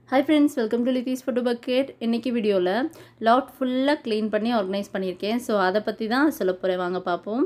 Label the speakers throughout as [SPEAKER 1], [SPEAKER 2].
[SPEAKER 1] hi friends welcome to லித்தீஸ் photo bucket இன்றைக்கி வீடியோவில் லாட் ஃபுல்லாக க்ளீன் பண்ணி ஆர்கனைஸ் பண்ணியிருக்கேன் ஸோ அதை பற்றி தான் சொல்ல போகிறேன் வாங்க பார்ப்போம்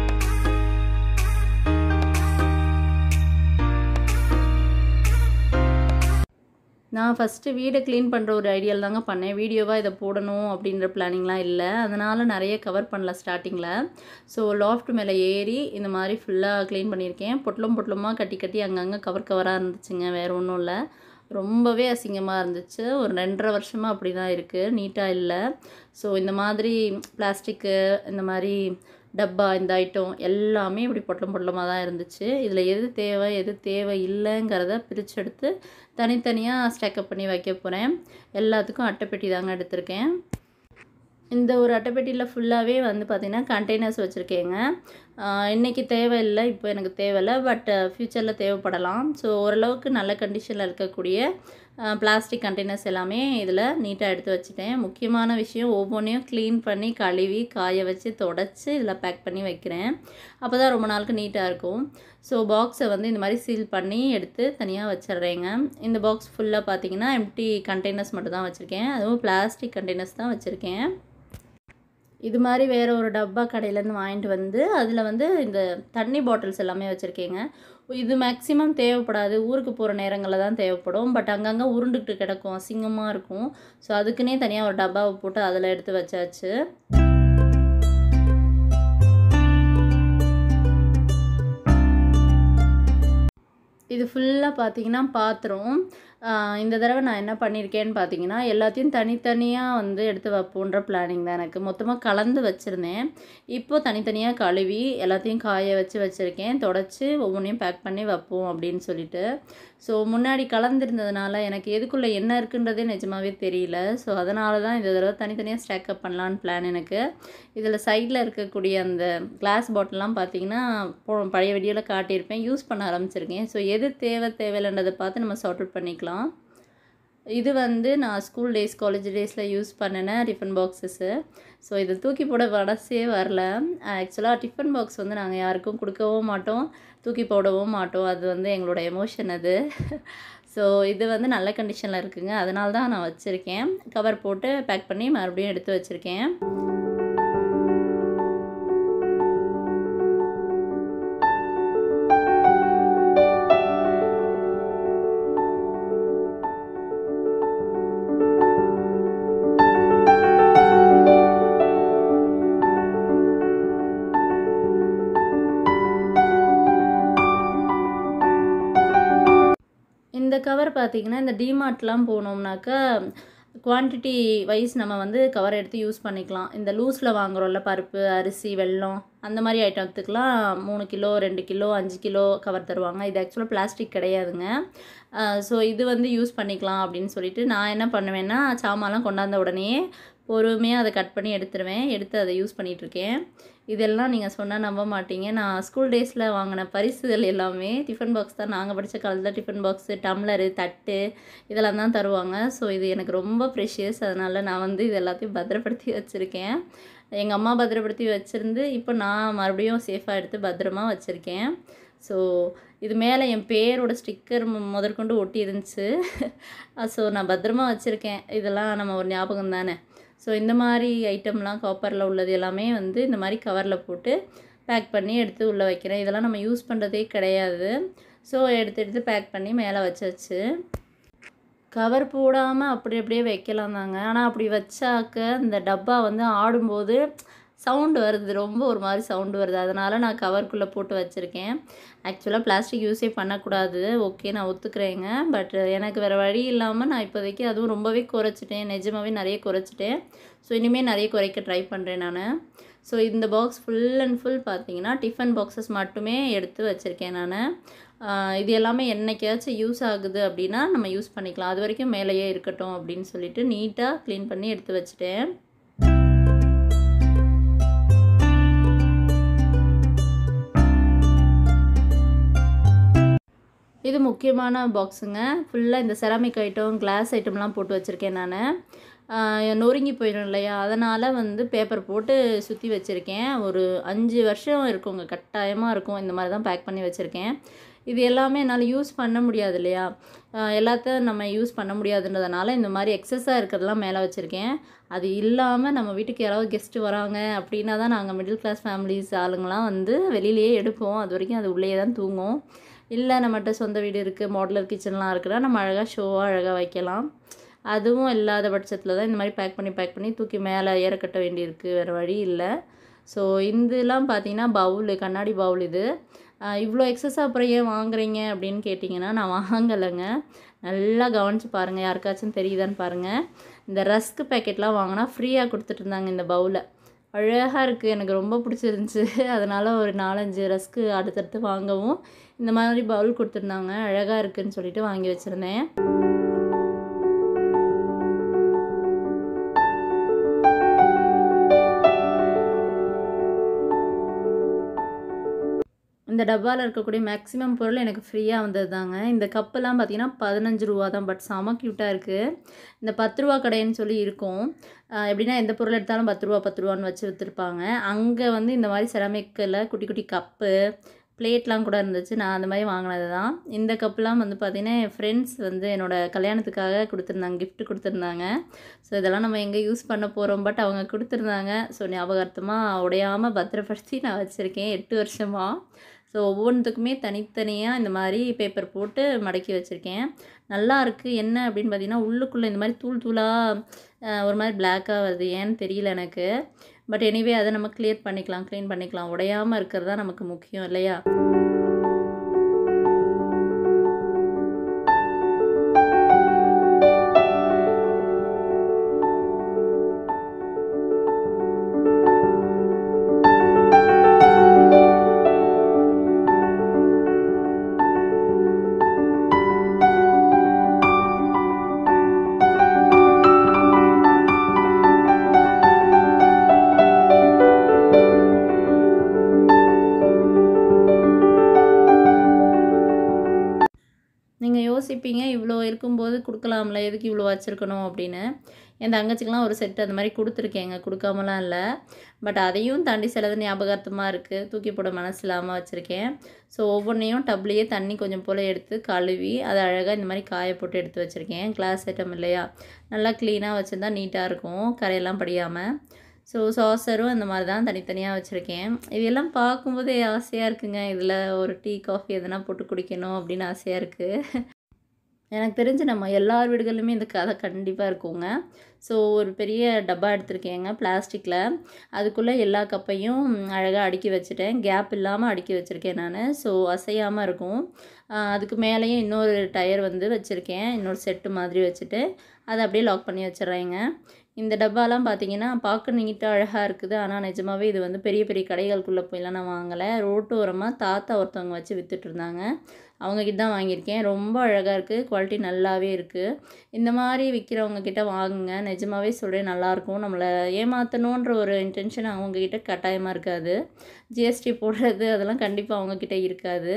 [SPEAKER 1] நான் ஃபஸ்ட்டு வீடை க்ளீன் பண்ணுற ஒரு ஐடியாவில் தாங்க பண்ணேன் வீடியோவாக இதை போடணும் அப்படின்ற பிளானிங்லாம் இல்லை அதனால் நிறைய கவர் பண்ணல ஸ்டார்டிங்கில் ஸோ லாஃப்ட் மேலே ஏறி இந்த மாதிரி ஃபுல்லாக க்ளீன் பண்ணியிருக்கேன் பொட்டலம் பொட்டலமாக கட்டி கட்டி அங்கங்கே கவர் கவராக இருந்துச்சுங்க வேறு ஒன்றும் இல்லை ரொம்பவே அசிங்கமாக இருந்துச்சு ஒரு ரெண்டரை வருஷமாக அப்படி தான் இருக்குது நீட்டாக இல்லை ஸோ இந்த மாதிரி பிளாஸ்டிக்கு இந்த மாதிரி டப்பா இந்த ஐட்டம் எல்லாமே இப்படி பொட்டலம் பொட்டலமாக தான் இருந்துச்சு இதில் எது தேவை எது தேவை இல்லைங்கிறத பிரித்து எடுத்து தனித்தனியாக ஸ்டேக்கப் பண்ணி வைக்க போகிறேன் எல்லாத்துக்கும் அட்டைப்பெட்டி தாங்க எடுத்திருக்கேன் இந்த ஒரு அட்டைப்பெட்டியில் ஃபுல்லாகவே வந்து பார்த்திங்கன்னா கண்டெய்னர்ஸ் வச்சுருக்கேங்க இன்றைக்கி தேவையில்லை இப்போ எனக்கு தேவையில்லை பட் ஃப்யூச்சரில் தேவைப்படலாம் ஸோ ஓரளவுக்கு நல்ல கண்டிஷனில் இருக்கக்கூடிய பிளாஸ்டிக் கண்டெய்னர்ஸ் எல்லாமே இதில் நீட்டாக எடுத்து வச்சுட்டேன் முக்கியமான விஷயம் ஒவ்வொன்றையும் க்ளீன் பண்ணி கழுவி காய வச்சு தொடச்சி இதில் பேக் பண்ணி வைக்கிறேன் அப்போ தான் ரொம்ப நாளுக்கு நீட்டாக இருக்கும் ஸோ பாக்ஸை வந்து இந்த மாதிரி சீல் பண்ணி எடுத்து தனியாக வச்சிடுறேங்க இந்த பாக்ஸ் ஃபுல்லாக பார்த்தீங்கன்னா எம்டி கண்டெய்னர்ஸ் மட்டும் தான் வச்சுருக்கேன் அதுவும் பிளாஸ்டிக் கண்டெய்னர்ஸ் தான் வச்சுருக்கேன் இது மாதிரி வேறு ஒரு டப்பா கடையிலேருந்து வாங்கிட்டு வந்து அதில் வந்து இந்த தண்ணி பாட்டில்ஸ் எல்லாமே வச்சுருக்கேங்க இது மேக்ஸிமம் தேவைப்படாது ஊருக்கு போகிற நேரங்களில் தான் தேவைப்படும் பட் அங்கங்கே உருண்டுக்கிட்டு கிடக்கும் அசிங்கமாக இருக்கும் ஸோ அதுக்குன்னே தனியாக ஒரு டப்பாவை போட்டு அதில் எடுத்து வச்சாச்சு இது ஃபுல்லாக பார்த்தீங்கன்னா பாத்திரம் இந்த தடவை நான் என்ன பண்ணியிருக்கேன்னு பார்த்தீங்கன்னா எல்லாத்தையும் தனித்தனியாக வந்து எடுத்து வைப்போன்ற பிளானிங் தான் எனக்கு மொத்தமாக கலந்து வச்சுருந்தேன் இப்போது தனித்தனியாக கழுவி எல்லாத்தையும் காய வச்சு வச்சுருக்கேன் தொடச்சி ஒவ்வொன்றையும் பேக் பண்ணி வைப்போம் அப்படின்னு சொல்லிட்டு ஸோ முன்னாடி கலந்துருந்ததுனால எனக்கு எதுக்குள்ளே என்ன இருக்குன்றதே நிஜமாகவே தெரியல ஸோ அதனால தான் இந்த தடவை தனித்தனியாக ஸ்டாக்கப் பண்ணலான்னு பிளான் எனக்கு இதில் சைடில் இருக்கக்கூடிய அந்த கிளாஸ் பாட்டிலாம் பார்த்தீங்கன்னா பழைய வீடியோவில் காட்டியிருப்பேன் யூஸ் பண்ண ஆரம்பிச்சிருக்கேன் ஸோ எது தேவை தேவையில்லைன்றதை பார்த்து நம்ம சார்ட் அவுட் பண்ணிக்கலாம் இது வந்து நான் ஸ்கூல் டேஸ் காலேஜ் டேஸில் யூஸ் பண்ணின டிஃபன் பாக்ஸஸ்ஸு ஸோ இதை தூக்கி போட மனசே வரல ஆக்சுவலாக டிஃபன் பாக்ஸ் வந்து நாங்கள் யாருக்கும் கொடுக்கவும் மாட்டோம் தூக்கி போடவும் மாட்டோம் அது வந்து எங்களோட எமோஷன் அது ஸோ இது வந்து நல்ல கண்டிஷனில் இருக்குங்க அதனால தான் நான் வச்சுருக்கேன் கவர் போட்டு பேக் பண்ணி மறுபடியும் எடுத்து வச்சுருக்கேன் இந்த கவர் பார்த்திங்கன்னா இந்த டிமார்ட்லாம் போனோம்னாக்கா குவான்டிட்டி வைஸ் நம்ம வந்து கவர் எடுத்து யூஸ் பண்ணிக்கலாம் இந்த லூஸில் வாங்குகிறோம்ல பருப்பு அரிசி வெல்லம் அந்த மாதிரி ஐட்டத்துக்கெலாம் மூணு கிலோ ரெண்டு கிலோ அஞ்சு கிலோ கவர் தருவாங்க இது ஆக்சுவலாக பிளாஸ்டிக் கிடையாதுங்க ஸோ இது வந்து யூஸ் பண்ணிக்கலாம் அப்படின்னு சொல்லிட்டு நான் என்ன பண்ணுவேன்னா சாமான்லாம் கொண்டாந்த உடனே பொறுமையாக அதை கட் பண்ணி எடுத்துருவேன் எடுத்து அதை யூஸ் பண்ணிகிட்ருக்கேன் இதெல்லாம் நீங்கள் சொன்னால் நம்ப மாட்டீங்க நான் ஸ்கூல் டேஸில் வாங்கின பரிசுகள் எல்லாமே டிஃபன் பாக்ஸ் தான் நாங்கள் படித்த காலத்தில் டிஃபன் பாக்ஸு டம்ளரு தட்டு இதெல்லாம் தான் தருவாங்க ஸோ இது எனக்கு ரொம்ப ப்ரெஷியஸ் அதனால் நான் வந்து இது எல்லாத்தையும் பத்திரப்படுத்தி வச்சுருக்கேன் எங்கள் அம்மா பத்திரப்படுத்தி வச்சுருந்து இப்போ நான் மறுபடியும் சேஃபாக எடுத்து பத்திரமா வச்சுருக்கேன் ஸோ இது மேலே என் பேரோட ஸ்டிக்கர் முதற்கொண்டு ஒட்டி இருந்துச்சு ஸோ நான் பத்திரமா வச்சுருக்கேன் இதெல்லாம் நம்ம ஒரு ஞாபகம் தானே ஸோ இந்த மாதிரி ஐட்டம்லாம் காப்பரில் உள்ளது எல்லாமே வந்து இந்த மாதிரி கவரில் போட்டு பேக் பண்ணி எடுத்து உள்ளே வைக்கிறேன் இதெல்லாம் நம்ம யூஸ் பண்ணுறதே கிடையாது ஸோ எடுத்து எடுத்து பேக் பண்ணி மேலே வச்சாச்சு கவர் போடாமல் அப்படி அப்படியே வைக்கலாம் தாங்க ஆனால் அப்படி வச்சாக்க இந்த டப்பா வந்து ஆடும்போது சவுண்டு வருது ரொம்ப ஒரு மாதிரி சவுண்டு வருது அதனால் நான் கவருக்குள்ளே போட்டு வச்சுருக்கேன் ஆக்சுவலாக பிளாஸ்டிக் யூஸே பண்ணக்கூடாது ஓகே நான் ஒத்துக்கிறேங்க பட் எனக்கு வேறு வழி இல்லாமல் நான் இப்போதைக்கு அதுவும் ரொம்பவே குறைச்சிட்டேன் நிஜமாகவே நிறைய குறைச்சிட்டேன் ஸோ இனிமேல் நிறைய குறைக்க ட்ரை பண்ணுறேன் நான் ஸோ இந்த பாக்ஸ் ஃபுல் அண்ட் ஃபுல் பார்த்தீங்கன்னா டிஃபன் பாக்ஸஸ் மட்டுமே எடுத்து வச்சுருக்கேன் நான் இது எல்லாமே என்னைக்காச்சும் யூஸ் ஆகுது அப்படின்னா நம்ம யூஸ் பண்ணிக்கலாம் அது வரைக்கும் மேலேயே இருக்கட்டும் அப்படின்னு சொல்லிட்டு நீட்டாக க்ளீன் பண்ணி எடுத்து வச்சுட்டேன் இது முக்கியமான பாக்ஸுங்க ஃபுல்லாக இந்த செராமிக் ஐட்டம் கிளாஸ் ஐட்டம்லாம் போட்டு வச்சுருக்கேன் நான் நொறுங்கி போயிடும் இல்லையா அதனால் வந்து பேப்பர் போட்டு சுற்றி வச்சுருக்கேன் ஒரு அஞ்சு வருஷம் இருக்குங்க கட்டாயமாக இருக்கும் இந்த மாதிரி தான் பேக் பண்ணி வச்சுருக்கேன் இது எல்லாமே என்னால் யூஸ் பண்ண முடியாது இல்லையா ஆஹ் எல்லாத்தையும் நம்ம யூஸ் பண்ண முடியாதுன்றதுனால இந்த மாதிரி எக்ஸஸாக இருக்கிறதெல்லாம் மேலே வச்சுருக்கேன் அது இல்லாமல் நம்ம வீட்டுக்கு யாராவது கெஸ்ட்டு வராங்க அப்படின்னா தான் நாங்கள் மிடில் கிளாஸ் ஃபேமிலிஸ் ஆளுங்களாம் வந்து வெளியிலேயே எடுப்போம் அது வரைக்கும் அது உள்ளேயே தான் தூங்கும் இல்லை நம்மகிட்ட சொந்த வீடு இருக்குது மாடலர் கிச்சன்லாம் இருக்குன்னா நம்ம அழகாக ஷோவாக அழகாக வைக்கலாம் அதுவும் இல்லாத பட்சத்தில் தான் இந்த மாதிரி பேக் பண்ணி பேக் பண்ணி தூக்கி மேலே ஏற கட்ட வேண்டியிருக்கு வேறு வழி இல்லை ஸோ இதெல்லாம் பார்த்தீங்கன்னா பவுல் கண்ணாடி பவுல் இது ஆஹ் இவ்வளோ எக்ஸஸ் அப்புறம் ஏன் வாங்குறீங்க அப்படின்னு கேட்டிங்கன்னா நான் வாங்கலைங்க நல்லா கவனித்து பாருங்கள் யாருக்காச்சும் தெரியுதான்னு பாருங்கள் இந்த ரஸ்க் பேக்கெட்லாம் வாங்கினா ஃப்ரீயாக கொடுத்துட்டு இருந்தாங்க இந்த பவுலை அழகாக இருக்குது எனக்கு ரொம்ப பிடிச்சிருந்துச்சி அதனால் ஒரு நாலஞ்சு ரஸ்க்கு அடுத்தடுத்து வாங்கவும் இந்த மாதிரி பவுல் கொடுத்துருந்தாங்க அழகாக இருக்குன்னு சொல்லிட்டு வாங்கி வச்சுருந்தேன் இந்த டப்பாவில் இருக்கக்கூடிய மேக்ஸிமம் பொருள் எனக்கு ஃப்ரீயாக வந்தது தாங்க இந்த கப்பெல்லாம் பார்த்தீங்கன்னா பதினஞ்சு ரூபா தான் பட் செம க்யூட்டாக இருக்குது இந்த பத்து ரூபா கடைன்னு சொல்லி இருக்கும் ஆஹ் எப்படின்னா எந்த பொருள் எடுத்தாலும் பத்து ரூபா பத்து ரூபான்னு வச்சு விற்றுருப்பாங்க அங்கே வந்து இந்த மாதிரி செராமிக்கில் குட்டி குட்டி கப்பு பிளேட்லாம் கூட இருந்துச்சு நான் அந்த மாதிரி வாங்கினது தான் இந்த கப்புலாம் வந்து பார்த்திங்கன்னா என் ஃப்ரெண்ட்ஸ் வந்து என்னோடய கல்யாணத்துக்காக கொடுத்துருந்தாங்க gift கொடுத்துருந்தாங்க ஸோ இதெல்லாம் நம்ம எங்கே யூஸ் பண்ண போகிறோம் பட் அவங்க கொடுத்துருந்தாங்க ஸோ ஞாபகார்த்தமாக உடையாமல் பத்திரப்படுத்தி நான் வச்சுருக்கேன் எட்டு வருஷமாக ஸோ ஒவ்வொன்றுத்துக்குமே தனித்தனியாக இந்த மாதிரி பேப்பர் போட்டு மடக்கி வச்சுருக்கேன் நல்லா இருக்குது என்ன அப்படின்னு பார்த்தீங்கன்னா உள்ளுக்குள்ளே இந்த மாதிரி தூள் தூளாக ஒரு மாதிரி பிளாக்காக வருது ஏன்னு தெரியல எனக்கு பட் எனிவே அதை நம்ம கிளியர் பண்ணிக்கலாம் க்ளீன் பண்ணிக்கலாம் உடையாமல் இருக்கிறது தான் நமக்கு முக்கியம் இல்லையா நீங்கள் யோசிப்பீங்க இவ்வளோ இருக்கும்போது கொடுக்கலாம்ல எதுக்கு இவ்வளோ வச்சுருக்கணும் அப்படின்னு என் தங்கச்சிக்கெலாம் ஒரு செட் அந்த மாதிரி கொடுத்துருக்கேங்க கொடுக்காமலாம் இல்லை பட் அதையும் தாண்டி சிலது ஞாபகார்த்தமாக இருக்குது தூக்கி போட மனசு இல்லாமல் வச்சுருக்கேன் ஸோ ஒவ்வொன்றையும் டப்லேயே தண்ணி கொஞ்சம் போல் எடுத்து கழுவி அதை அழகாக இந்த மாதிரி காய போட்டு எடுத்து வச்சுருக்கேன் கிளாஸ் ஐட்டம் இல்லையா நல்லா க்ளீனாக வச்சுருந்தா நீட்டாக இருக்கும் கரையெல்லாம் படியாமல் ஸோ சாசரும் அந்த மாதிரி தான் தனித்தனியாக வச்சுருக்கேன் இதெல்லாம் பார்க்கும்போதே ஆசையாக இருக்குங்க இதில் ஒரு டீ காஃபி எதனா போட்டு குடிக்கணும் அப்படின்னு ஆசையாக இருக்குது எனக்கு தெரிஞ்சு நம்ம எல்லார் வீடுகளிலுமே இந்த கதை கண்டிப்பாக இருக்குங்க ஸோ ஒரு பெரிய டப்பா எடுத்திருக்கேங்க பிளாஸ்டிக்கில் அதுக்குள்ளே எல்லா கப்பையும் அழகாக அடுக்கி வச்சுட்டேன் கேப் இல்லாமல் அடுக்கி வச்சுருக்கேன் நான் ஸோ அசையாமல் இருக்கும் ஆஹ் அதுக்கு மேலேயும் இன்னொரு டயர் வந்து வச்சுருக்கேன் இன்னொரு செட்டு மாதிரி வச்சுட்டு அதை அப்படியே லாக் பண்ணி வச்சிடுறேங்க இந்த டப்பாலாம் பார்த்தீங்கன்னா பார்க்க நீட்டாக அழகாக இருக்குது ஆனால் நிஜமாவே இது வந்து பெரிய பெரிய கடைகளுக்குள்ளே போயெல்லாம் நான் வாங்கலை ரோட்டோரமாக தாத்தா ஒருத்தவங்க வச்சு வித்துட்டு இருந்தாங்க அவங்கக்கிட்ட தான் வாங்கியிருக்கேன் ரொம்ப அழகாக இருக்குது குவாலிட்டி நல்லாவே இருக்குது இந்த மாதிரி விற்கிறவங்க கிட்ட வாங்குங்க நிஜமாவே சொல்கிறேன் நல்லாயிருக்கும் நம்மளை ஏமாற்றணுன்ற ஒரு இன்டென்ஷன் அவங்கக்கிட்ட கட்டாயமாக இருக்காது ஜிஎஸ்டி போடுறது அதெல்லாம் கண்டிப்பாக அவங்கக்கிட்ட இருக்காது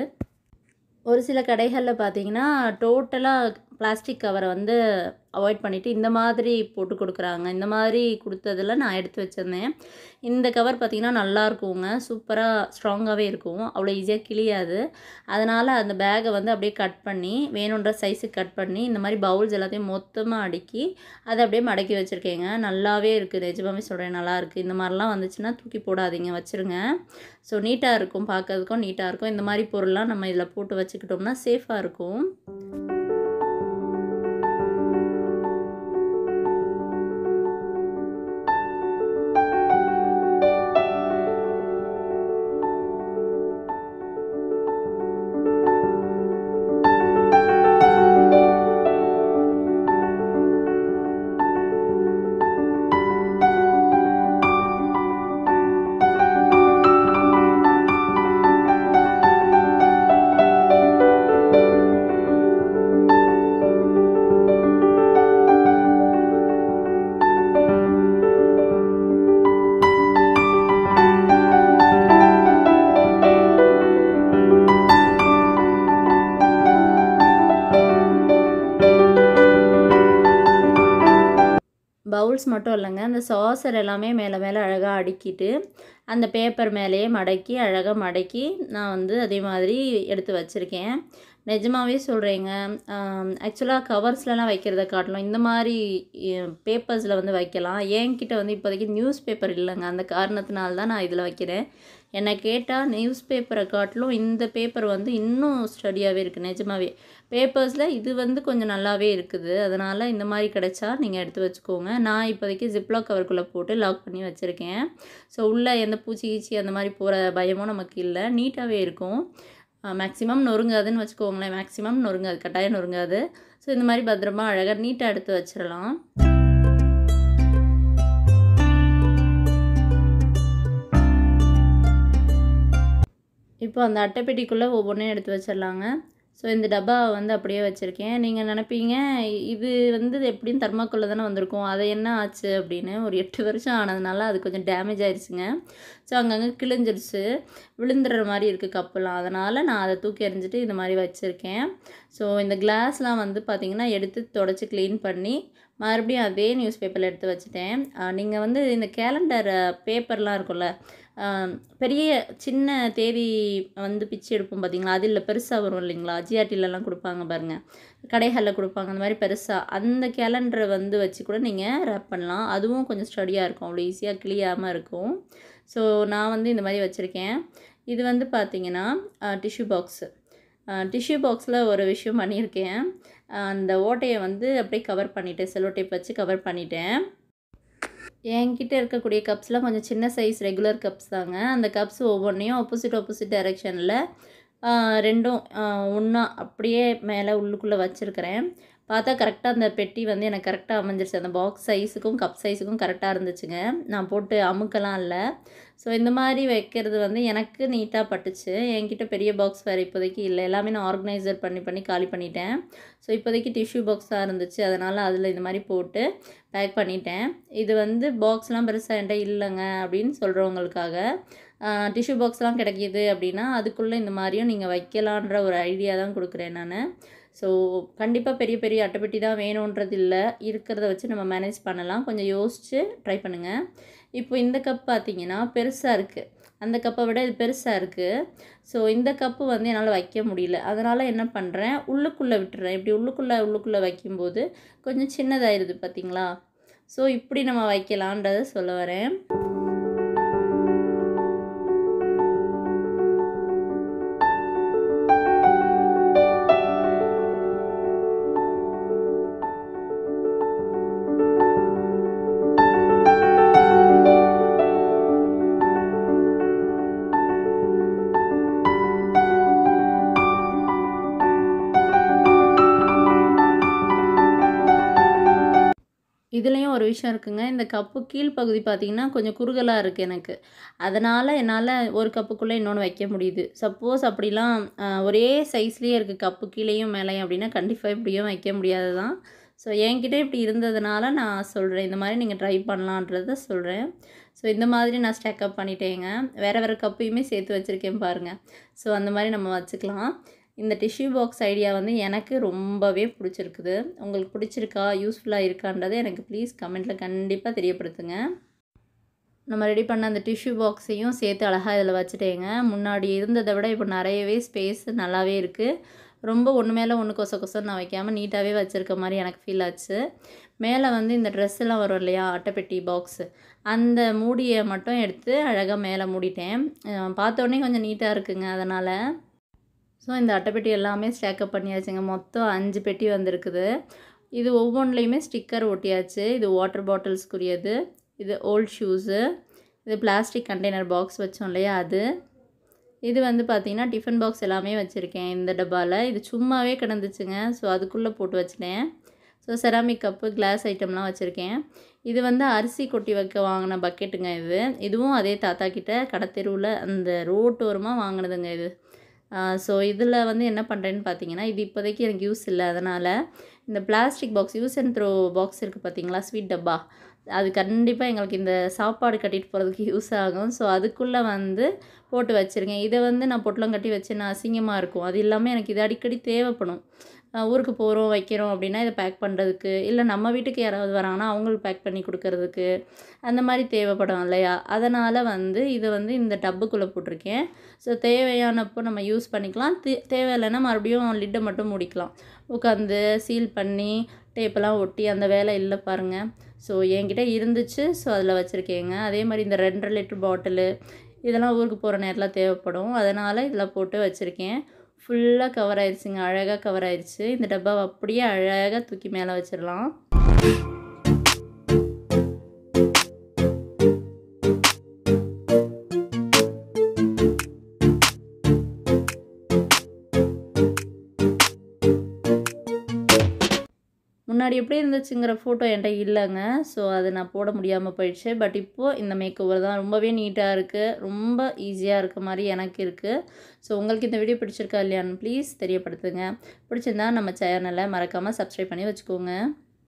[SPEAKER 1] ஒரு சில கடைகளில் பார்த்தீங்கன்னா டோட்டலாக பிளாஸ்டிக் கவரை வந்து அவாய்ட் பண்ணிவிட்டு இந்த மாதிரி போட்டு கொடுக்குறாங்க இந்த மாதிரி கொடுத்ததில் நான் எடுத்து வச்சுருந்தேன் இந்த கவர் பார்த்திங்கன்னா நல்லா இருக்குங்க சூப்பராக ஸ்ட்ராங்காகவே இருக்கும் அவ்வளோ ஈஸியாக கிளியாது அதனால் அந்த பேக்கை வந்து அப்படியே கட் பண்ணி வேணுன்ற சைஸுக்கு கட் பண்ணி இந்த மாதிரி பவுல்ஸ் எல்லாத்தையும் மொத்தமாக அடுக்கி அதை அப்படியே மடக்கி வச்சுருக்கேங்க நல்லாவே இருக்குது நிஜமாவே சொல்கிறேன் நல்லா இருக்குது இந்த மாதிரிலாம் வந்துச்சுன்னா தூக்கி போடாதீங்க வச்சுருங்க ஸோ நீட்டாக இருக்கும் பார்க்கறதுக்கும் நீட்டாக இருக்கும் இந்த மாதிரி பொருள்லாம் நம்ம இதில் போட்டு வச்சுக்கிட்டோம்னா சேஃபாக இருக்கும் பவுல்ஸ் மட்டும் இல்லைங்க அந்த சாசர் எல்லாமே மேலே மேலே அழகாக அடுக்கிட்டு அந்த பேப்பர் மேலேயே மடக்கி அழகாக மடக்கி நான் வந்து அதே மாதிரி எடுத்து வச்சுருக்கேன் நிஜமாவே சொல்கிறேங்க ஆக்சுவலாக கவர்ஸ்லலாம் வைக்கிறத காட்டிலும் இந்த மாதிரி பேப்பர்ஸில் வந்து வைக்கலாம் என்கிட்ட வந்து இப்போதைக்கு நியூஸ் பேப்பர் இல்லைங்க அந்த காரணத்தினால தான் நான் இதில் வைக்கிறேன் என்னை கேட்டால் நியூஸ் பேப்பரை காட்டிலும் இந்த பேப்பர் வந்து இன்னும் ஸ்டடியாகவே இருக்குது நிஜமாவே பேப்பர்ஸில் இது வந்து கொஞ்சம் நல்லாவே இருக்குது அதனால் இந்த மாதிரி கிடைச்சா நீங்கள் எடுத்து வச்சுக்கோங்க நான் இப்போதைக்கு ஜிப்லாக் கவருக்குள்ளே போட்டு லாக் பண்ணி வச்சுருக்கேன் ஸோ உள்ளே எந்த பூச்சி கீச்சி அந்த மாதிரி போகிற பயமும் நமக்கு இல்லை நீட்டாகவே இருக்கும் மேக்ஸிமம் நொறுங்காதுன்னு வச்சுக்கோங்களேன் மேக்ஸிமம் நொறுங்காது கட்டாயம் நொறுங்காது ஸோ இந்த மாதிரி பத்திரமா அழகாக நீட்டாக எடுத்து வச்சிடலாம் இப்போ அந்த அட்டைப்பெட்டிக்குள்ளே ஒவ்வொன்றையும் எடுத்து வச்சிடலாங்க ஸோ இந்த டப்பாவை வந்து அப்படியே வச்சுருக்கேன் நீங்கள் நினைப்பீங்க இது வந்து எப்படியும் தர்மாக்குள்ளே தானே வந்திருக்கும் அது என்ன ஆச்சு அப்படின்னு ஒரு எட்டு வருஷம் ஆனதுனால அது கொஞ்சம் டேமேஜ் ஆயிடுச்சுங்க ஸோ அங்கங்கே கிழிஞ்சிருச்சு விழுந்துடுற மாதிரி இருக்குது கப்பெல்லாம் அதனால் நான் அதை தூக்கி எறிஞ்சிட்டு இந்த மாதிரி வச்சுருக்கேன் ஸோ இந்த கிளாஸ்லாம் வந்து பார்த்திங்கன்னா எடுத்து தொடச்சி க்ளீன் பண்ணி மறுபடியும் அதே நியூஸ் பேப்பரில் எடுத்து வச்சுட்டேன் நீங்கள் வந்து இந்த கேலண்டர் பேப்பர்லாம் இருக்கும்ல பெரிய சின்ன தேதி வந்து பிச்சு எடுப்போம் பார்த்தீங்களா அது இல்லை பெருசாக வரும் இல்லைங்களா ஜிஆர்டிலலாம் கொடுப்பாங்க பாருங்கள் கடைகளில் கொடுப்பாங்க அந்த மாதிரி பெருசாக அந்த கேலண்டரை வந்து வச்சு கூட நீங்கள் ரேப் பண்ணலாம் அதுவும் கொஞ்சம் ஸ்டடியாக இருக்கும் அவ்வளோ ஈஸியாக கிளியாமல் இருக்கும் ஸோ நான் வந்து இந்த மாதிரி வச்சுருக்கேன் இது வந்து பார்த்திங்கன்னா டிஷ்யூ பாக்ஸு டிஷ்யூ பாக்ஸில் ஒரு விஷயம் பண்ணியிருக்கேன் அந்த ஓட்டையை வந்து அப்படியே கவர் பண்ணிவிட்டேன் செல்லோ டேப் வச்சு கவர் பண்ணிட்டேன் என்கிட்ட இருக்கக்கூடிய கப்ஸ்லாம் கொஞ்சம் சின்ன சைஸ் ரெகுலர் கப்ஸ் தாங்க அந்த கப்ஸ் ஒவ்வொன்றையும் ஆப்போசிட் ஆப்போசிட் டைரெக்ஷனில் ரெண்டும் ஒன்றா அப்படியே மேலே உள்ளுக்குள்ளே வச்சுருக்கிறேன் பார்த்தா கரெக்டாக அந்த பெட்டி வந்து எனக்கு கரெக்டாக அமைஞ்சிருச்சு அந்த பாக்ஸ் சைஸுக்கும் கப் சைஸுக்கும் கரெக்டாக இருந்துச்சுங்க நான் போட்டு அமுக்கலாம் இல்லை ஸோ இந்த மாதிரி வைக்கிறது வந்து எனக்கு நீட்டாக பட்டுச்சு என்கிட்ட பெரிய பாக்ஸ் வேறு இப்போதைக்கு இல்லை எல்லாமே நான் ஆர்கனைசர் பண்ணி பண்ணி காலி பண்ணிட்டேன் ஸோ இப்போதைக்கு டிஷ்யூ பாக்ஸாக இருந்துச்சு அதனால் அதில் இந்த மாதிரி போட்டு பேக் பண்ணிட்டேன் இது வந்து பாக்ஸ்லாம் பெருசாக என்கிட்ட இல்லைங்க அப்படின்னு சொல்கிறவங்களுக்காக டிஷ்யூ பாக்ஸ்லாம் கிடைக்கிது அப்படின்னா அதுக்குள்ளே இந்த மாதிரியும் நீங்கள் வைக்கலான்ற ஒரு ஐடியா தான் கொடுக்குறேன் நான் ஸோ கண்டிப்பாக பெரிய பெரிய அட்டைப்பெட்டி தான் வேணுன்றது இல்லை இருக்கிறத வச்சு நம்ம மேனேஜ் பண்ணலாம் கொஞ்சம் யோசித்து ட்ரை பண்ணுங்கள் இப்போ இந்த கப் பார்த்தீங்கன்னா பெருசாக இருக்குது அந்த கப்பை விட இது பெருசாக இருக்குது ஸோ இந்த கப்பு வந்து என்னால் வைக்க முடியல அதனால் என்ன பண்ணுறேன் உள்ளுக்குள்ளே விட்டுறேன் இப்படி உள்ளுக்குள்ளே உள்ளுக்குள்ளே வைக்கும்போது கொஞ்சம் சின்னதாயிருது பார்த்தீங்களா ஸோ இப்படி நம்ம வைக்கலான்றதை சொல்ல வரேன் இதுலேயும் ஒரு விஷயம் இருக்குங்க இந்த கப்பு கீழ்ப்பகுதி பார்த்திங்கன்னா கொஞ்சம் குறுகலாக இருக்குது எனக்கு அதனால் என்னால் ஒரு கப்புக்குள்ளே இன்னொன்று வைக்க முடியுது சப்போஸ் அப்படிலாம் ஒரே சைஸ்லேயே இருக்குது கப்பு கீழேயும் மேலேயும் அப்படின்னா கண்டிப்பாக இப்படியும் வைக்க முடியாது தான் ஸோ என்கிட்ட இப்படி இருந்ததுனால நான் சொல்கிறேன் இந்த மாதிரி நீங்கள் ட்ரை பண்ணலான்றத சொல்கிறேன் ஸோ இந்த மாதிரி நான் ஸ்டேக்கப் பண்ணிட்டேங்க வேறு வேறு கப்பையுமே சேர்த்து வச்சுருக்கேன் பாருங்கள் ஸோ அந்த மாதிரி நம்ம வச்சுக்கலாம் இந்த டிஷ்யூ பாக்ஸ் ஐடியா வந்து எனக்கு ரொம்பவே பிடிச்சிருக்குது உங்களுக்கு பிடிச்சிருக்கா யூஸ்ஃபுல்லாக இருக்கான்றதை எனக்கு ப்ளீஸ் கமெண்ட்டில் கண்டிப்பாக தெரியப்படுத்துங்க நம்ம ரெடி பண்ண அந்த டிஷ்யூ பாக்ஸையும் சேர்த்து அழகாக இதில் வச்சுட்டேங்க முன்னாடி இருந்ததை விட இப்போ நிறையவே ஸ்பேஸ் நல்லாவே இருக்குது ரொம்ப ஒன்று மேலே ஒன்று கொச கொசன்னு நான் வைக்காமல் நீட்டாகவே வச்சுருக்க மாதிரி எனக்கு ஃபீல் ஆச்சு மேலே வந்து இந்த ட்ரெஸ் எல்லாம் வரும் இல்லையா அட்டைப்பெட்டி பாக்ஸு அந்த மூடியை மட்டும் எடுத்து அழகாக மேலே மூடிட்டேன் பார்த்தோன்னே கொஞ்சம் நீட்டாக இருக்குங்க அதனால் ஸோ இந்த அட்டைப்பெட்டி எல்லாமே ஸ்டேக்கப் பண்ணியாச்சுங்க மொத்தம் அஞ்சு பெட்டி வந்திருக்குது இது ஒவ்வொன்றுலையுமே ஸ்டிக்கர் ஒட்டியாச்சு இது வாட்டர் பாட்டில்ஸ்க்குரியது இது ஓல்ட் ஷூஸு இது பிளாஸ்டிக் கண்டெய்னர் பாக்ஸ் வச்சோம் இல்லையா அது இது வந்து பார்த்திங்கன்னா டிஃபன் பாக்ஸ் எல்லாமே வச்சுருக்கேன் இந்த டப்பாவில் இது சும்மாவே கிடந்துச்சுங்க ஸோ அதுக்குள்ளே போட்டு வச்சிட்டேன் ஸோ செராமிக் கப்பு கிளாஸ் ஐட்டம்லாம் வச்சுருக்கேன் இது வந்து அரிசி கொட்டி வைக்க வாங்கின பக்கெட்டுங்க இது இதுவும் அதே தாத்தா கிட்ட கடத்தெருவில் அந்த ரோட்டோரமாக வாங்கினதுங்க இது ஸோ இதில் வந்து என்ன பண்ணுறேன்னு பார்த்தீங்கன்னா இது இப்போதைக்கு எனக்கு யூஸ் இல்லை அதனால் இந்த plastic box use and throw box இருக்குது பார்த்தீங்களா ஸ்வீட் டப்பா அது கண்டிப்பாக எங்களுக்கு இந்த சாப்பாடு கட்டிட்டு போகிறதுக்கு யூஸ் ஆகும் ஸோ அதுக்குள்ளே வந்து போட்டு வச்சுருக்கேன் இதை வந்து நான் பொட்டலம் கட்டி வச்சேன்னா அசிங்கமாக இருக்கும் அது இல்லாமல் எனக்கு இது அடிக்கடி தேவைப்படும் அஹ் ஊருக்கு போகிறோம் வைக்கிறோம் அப்படின்னா இதை பேக் பண்ணுறதுக்கு இல்லை நம்ம வீட்டுக்கு யாராவது வராங்கன்னா அவங்களுக்கு பேக் பண்ணி கொடுக்கறதுக்கு அந்த மாதிரி தேவைப்படும் இல்லையா அதனால் வந்து இதை வந்து இந்த டப்புக்குள்ளே போட்டிருக்கேன் ஸோ தேவையானப்போ நம்ம யூஸ் பண்ணிக்கலாம் தே தேவையில்லைன்னா மறுபடியும் லிட்டை மட்டும் மூடிக்கலாம் உட்காந்து சீல் பண்ணி டேப்பெல்லாம் ஒட்டி அந்த வேலை இல்லை பாருங்கள் ஸோ என்கிட்ட இருந்துச்சு ஸோ அதில் வச்சுருக்கேங்க அதே மாதிரி இந்த ரெண்டரை லிட்டர் பாட்டிலு இதெல்லாம் ஊருக்கு போகிற நேரத்தில் தேவைப்படும் அதனால் இதில் போட்டு வச்சுருக்கேன் ஃபுல்லாக கவர் ஆயிடுச்சுங்க அழகாக கவர் ஆயிடுச்சு இந்த டப்பாவை அப்படியே அழகாக தூக்கி மேலே வச்சிடலாம் முன்னாடி எப்படி இருந்துச்சுங்கிற ஃபோட்டோ என்கிட்ட இல்லைங்க ஸோ அது நான் போட முடியாமல் போயிடுச்சு பட் இப்போது இந்த மேக் ஓவர் தான் ரொம்பவே நீட்டாக இருக்குது ரொம்ப ஈஸியாக இருக்க மாதிரி எனக்கு இருக்குது ஸோ உங்களுக்கு இந்த வீடியோ பிடிச்சிருக்கா இல்லையான்னு ப்ளீஸ் தெரியப்படுத்துங்க பிடிச்சிருந்தா நம்ம சேனலை மறக்காமல் சப்ஸ்கிரைப் பண்ணி வச்சுக்கோங்க